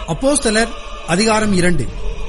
அப்போஸ்தலர் அதிகாரம் இரண்டு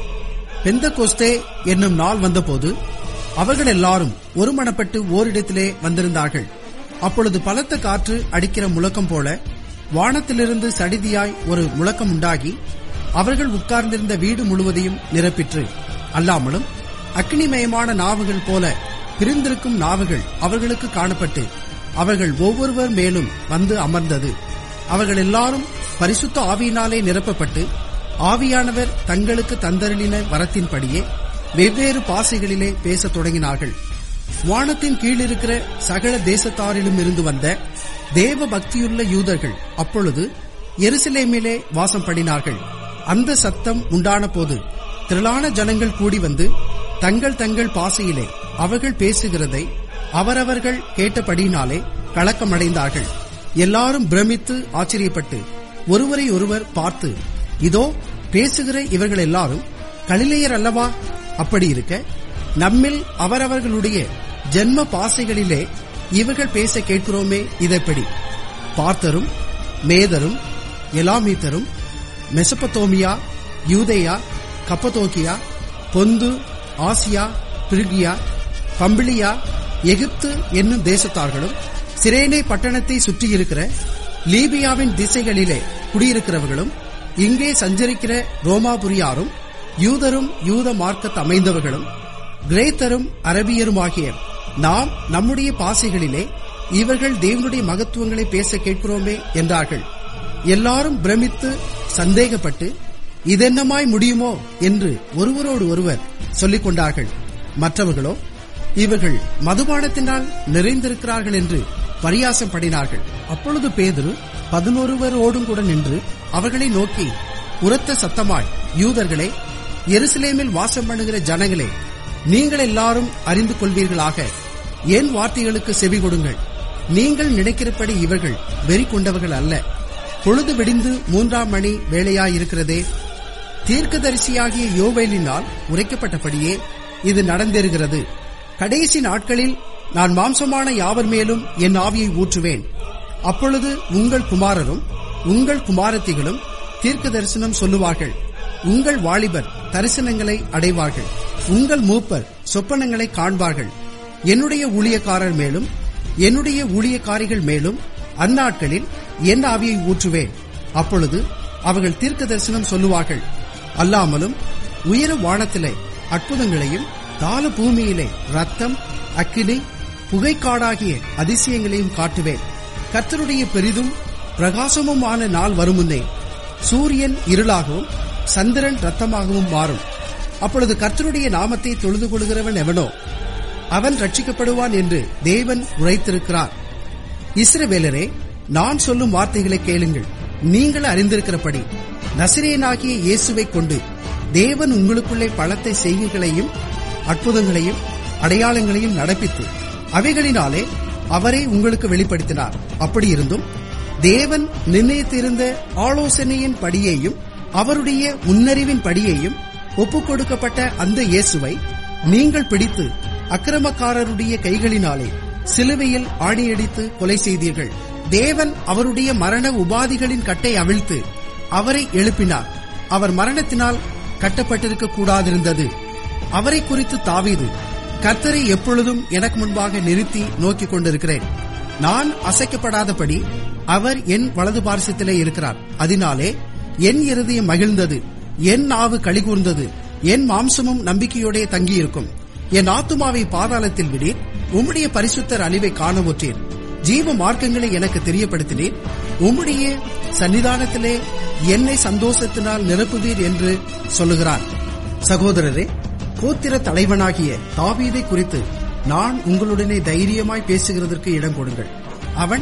பெந்தகோஸ்தே என்னும் நாள் வந்தபோது அவர்கள் எல்லாரும் ஒருமனப்பட்டு ஓரிடத்திலே வந்திருந்தார்கள் அப்பொழுது பலத்த காற்று அடிக்கிற முழக்கம் போல வானத்திலிருந்து சடிதியாய் ஒரு முழக்கம் உண்டாகி அவர்கள் உட்கார்ந்திருந்த வீடு முழுவதையும் நிரப்பிற்று அல்லாமலும் அக்னிமயமான நாவுகள் போல பிரிந்திருக்கும் நாவுகள் அவர்களுக்கு காணப்பட்டு அவர்கள் ஒவ்வொருவர் மேலும் வந்து அமர்ந்தது அவர்கள் எல்லாரும் பரிசுத்த ஆவியினாலே நிரப்பப்பட்டு ஆவியானவர் தங்களுக்கு தந்தருளின வரத்தின்படியே வெவ்வேறு பாசைகளிலே பேசத் தொடங்கினார்கள் வானத்தின் கீழிருக்கிற சகல தேசத்தாரிலும் இருந்து வந்த தேவ பக்தியுள்ள யூதர்கள் அப்பொழுது எருசலேமிலே வாசம் பண்ணினார்கள் அந்த சத்தம் உண்டான போது திரளான ஜனங்கள் கூடி வந்து தங்கள் தங்கள் பாசையிலே அவர்கள் பேசுகிறதை அவரவர்கள் கேட்டபடியினாலே கலக்கமடைந்தார்கள் எல்லாரும் பிரமித்து ஆச்சரியப்பட்டு ஒருவரை ஒருவர் பார்த்து இதோ பேசுகிற இவர்கள் எல்லாரும் கலிலேயர் அல்லவா அப்படி இருக்க நம்மில் அவரவர்களுடைய ஜென்ம பாசைகளிலே இவர்கள் பேச கேட்கிறோமே இதெப்படி பார்த்தரும் மேதரும் எலாமீத்தரும் மெசபத்தோமியா யூதேயா கப்பதோக்கியா பொந்து ஆசியா பிரிகியா பம்பிளியா எகிப்து என்னும் தேசத்தார்களும் சிரேனே பட்டணத்தை சுற்றியிருக்கிற லீபியாவின் திசைகளிலே குடியிருக்கிறவர்களும் இங்கே சஞ்சரிக்கிற ரோமாபுரியாரும் யூதரும் யூத மார்க்கத்து அமைந்தவர்களும் கிரேத்தரும் அரபியருமாகிய நாம் நம்முடைய பாசைகளிலே இவர்கள் தேவனுடைய மகத்துவங்களை பேச கேட்கிறோமே என்றார்கள் எல்லாரும் பிரமித்து சந்தேகப்பட்டு இதென்னமாய் முடியுமோ என்று ஒருவரோடு ஒருவர் சொல்லிக் கொண்டார்கள் மற்றவர்களோ இவர்கள் மதுபானத்தினால் நிறைந்திருக்கிறார்கள் என்று பரியாசம் பண்ணினார்கள் அப்பொழுது பேதுரு பதினொருவரோடும் கூட நின்று அவர்களை நோக்கி உரத்த சத்தமாய் யூதர்களே எருசலேமில் வாசம் பண்ணுகிற ஜனங்களே நீங்கள் எல்லாரும் அறிந்து கொள்வீர்களாக என் வார்த்தைகளுக்கு செவி கொடுங்கள் நீங்கள் நினைக்கிறபடி இவர்கள் வெறி கொண்டவர்கள் அல்ல பொழுது விடிந்து மூன்றாம் மணி வேளையாயிருக்கிறதே தீர்க்கதரிசியாகிய யோவேலினால் உரைக்கப்பட்டபடியே இது நடந்தேறுகிறது கடைசி நாட்களில் நான் மாம்சமான யாவர் மேலும் என் ஆவியை ஊற்றுவேன் அப்பொழுது உங்கள் குமாரரும் உங்கள் குமாரத்திகளும் தீர்க்க தரிசனம் சொல்லுவார்கள் உங்கள் வாலிபர் தரிசனங்களை அடைவார்கள் உங்கள் மூப்பர் சொப்பனங்களை காண்பார்கள் என்னுடைய ஊழியக்காரர் மேலும் என்னுடைய ஊழியக்காரிகள் மேலும் அந்நாட்களில் என் ஆவியை ஊற்றுவேன் அப்பொழுது அவர்கள் தீர்க்க தரிசனம் சொல்லுவார்கள் அல்லாமலும் உயர வானத்திலே அற்புதங்களையும் தாள பூமியிலே ரத்தம் அக்கினி புகைக்காடாகிய அதிசயங்களையும் காட்டுவேன் கர்த்தருடைய பெரிதும் பிரகாசமுமான நாள் வருமுன்னே சூரியன் இருளாகவும் சந்திரன் ரத்தமாகவும் மாறும் அப்பொழுது கர்த்தருடைய நாமத்தை தொழுது கொள்கிறவன் எவனோ அவன் ரட்சிக்கப்படுவான் என்று தேவன் உரைத்திருக்கிறார் இஸ்ரவேலரே நான் சொல்லும் வார்த்தைகளை கேளுங்கள் நீங்கள் அறிந்திருக்கிறபடி நசிரேனாகிய இயேசுவை கொண்டு தேவன் உங்களுக்குள்ளே பலத்தை செய்கைகளையும் அற்புதங்களையும் அடையாளங்களையும் நடப்பித்து அவைகளினாலே அவரை உங்களுக்கு வெளிப்படுத்தினார் அப்படி இருந்தும் தேவன் நிர்ணயித்திருந்த ஆலோசனையின் படியையும் அவருடைய முன்னறிவின் படியையும் ஒப்புக் கொடுக்கப்பட்ட அந்த இயேசுவை நீங்கள் பிடித்து அக்கிரமக்காரருடைய கைகளினாலே சிலுவையில் ஆணியடித்து கொலை செய்தீர்கள் தேவன் அவருடைய மரண உபாதிகளின் கட்டை அவிழ்த்து அவரை எழுப்பினார் அவர் மரணத்தினால் கட்டப்பட்டிருக்க கூடாதிருந்தது அவரை குறித்து தாவீது கர்த்தரை எப்பொழுதும் எனக்கு முன்பாக நிறுத்தி நோக்கிக் கொண்டிருக்கிறேன் நான் அசைக்கப்படாதபடி அவர் என் வலது பார்சத்திலே இருக்கிறார் அதனாலே என் இருதயம் மகிழ்ந்தது என் நாவு கழிகூர்ந்தது என் மாம்சமும் நம்பிக்கையோடே தங்கியிருக்கும் என் ஆத்துமாவை பாதாளத்தில் விடீர் உம்முடைய பரிசுத்தர் அழிவை காணவுற்றேன் ஜீவ மார்க்கங்களை எனக்கு தெரியப்படுத்தினேன் உம்முடைய சன்னிதானத்திலே என்னை சந்தோஷத்தினால் நிரப்புவீர் என்று சொல்லுகிறார் சகோதரரே கோத்திர தலைவனாகிய தாவீதை குறித்து நான் உங்களுடனே தைரியமாய் பேசுகிறதற்கு இடம் கொடுங்கள் அவன்